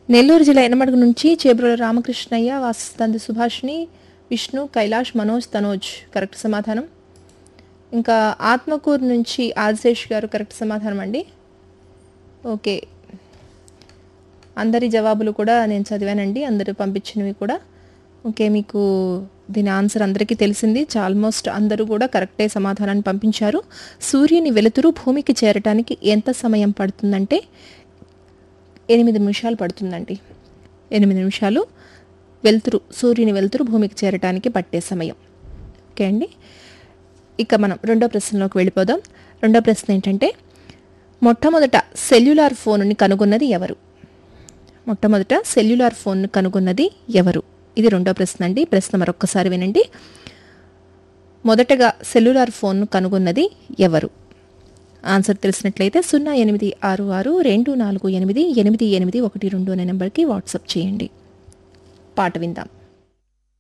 నెల్లూరు జిల్లా ఎనమడుగు నుంచి చేబ్రోల రామకృష్ణయ్య వాసంతి సుభాష్ని విష్ణు కైలాష్ మనోజ్ తనోజ్ కరెక్ట్ సమాధానం ఇంకా ఆత్మకూరు నుంచి ఆదిశేష్ గారు కరెక్ట్ సమాధానం అండి ఓకే అందరి జవాబులు కూడా నేను చదివానండి అందరూ పంపించినవి కూడా ఓకే మీకు దీని ఆన్సర్ అందరికీ తెలిసింది ఆల్మోస్ట్ అందరూ కూడా కరెక్టే సమాధానాన్ని పంపించారు సూర్యుని వెలుతురు భూమికి చేరటానికి ఎంత సమయం పడుతుందంటే ఎనిమిది నిమిషాలు పడుతుందండి ఎనిమిది నిమిషాలు వెలుతురు సూర్యుని వెలుతురు భూమికి చేరటానికి పట్టే సమయం ఓకే అండి ఇక మనం రెండో ప్రశ్నలోకి వెళ్ళిపోదాం రెండో ప్రశ్న ఏంటంటే మొట్టమొదట సెల్యులార్ ఫోన్ని కనుగొన్నది ఎవరు మొట్టమొదట సెల్యులార్ ఫోన్ను కనుగొన్నది ఎవరు ఇది రెండో ప్రశ్న అండి ప్రశ్న మరొక్కసారి వినండి మొదటగా సెల్యులార్ ఫోన్ను కనుగొన్నది ఎవరు ఆన్సర్ తెలిసినట్లయితే సున్నా ఎనిమిది ఆరు ఆరు రెండు నాలుగు ఎనిమిది ఎనిమిది ఎనిమిది ఒకటి రెండు అనే నెంబర్కి వాట్సాప్ చేయండి పాట విందాం